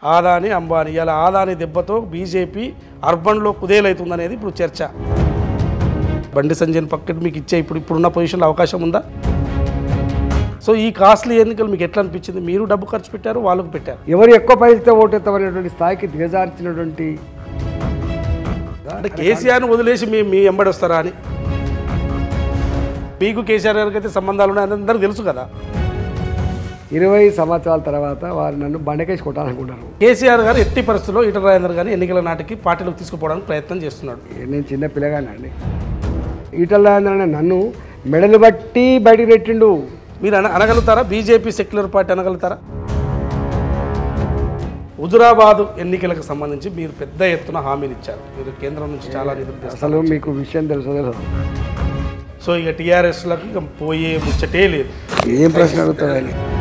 ఆదాని అంబానీ ఇలా ఆదాని దెబ్బతో బీజేపీ అర్బన్లో కుదేలవుతుందనేది ఇప్పుడు చర్చ బండి సంజయ్ పక్కన మీకు ఇచ్చే ఇప్పుడు ఇప్పుడున్న పొజిషన్లో అవకాశం ఉందా సో ఈ కాస్ట్లీ ఎన్నికలు మీకు ఎట్లా అనిపించింది మీరు డబ్బు ఖర్చు పెట్టారు వాళ్ళకు పెట్టారు ఎవరు ఎక్కువ పైసలతో ఓటెత్తమనేటువంటి స్థాయికి దిగజార్చినటువంటి అంటే కేసీఆర్ని వదిలేసి మీ మీ ఎంబడి వస్తారా అని మీకు కేసీఆర్ గారికి అయితే సంబంధాలు ఉన్నాయని అందరికీ తెలుసు కదా ఇరవై సంవత్సరాల తర్వాత వారు నన్ను బండకేసి కొట్టాలనుకుంటారు కేసీఆర్ గారు ఎట్టి పరిస్థితుల్లో ఈటల రాజేందర్ గారిని ఎన్నికల నాటికి పార్టీలోకి తీసుకుపోవడానికి ప్రయత్నం చేస్తున్నాడు నేను చిన్న పిల్లగానండి ఈటల రాజేంద్ర అనే నన్ను మెడలు బట్టి బయటికి పెట్టిండు మీరు అన అనగలుగుతారా బీజేపీ సెక్యులర్ పార్టీ అనగలుగుతారా హుజురాబాద్ ఎన్నికలకు సంబంధించి మీరు పెద్ద ఎత్తున హామీలు ఇచ్చారు మీరు కేంద్రం నుంచి చాలా నిధులు తెస్తారు అసలు మీకు విషయం తెలుసు తెలుసు సో ఇక టీఆర్ఎస్లకు ఇక పోయే ముచ్చటే లేదు ఏం ప్రశ్న అడుగుతారు ఆయన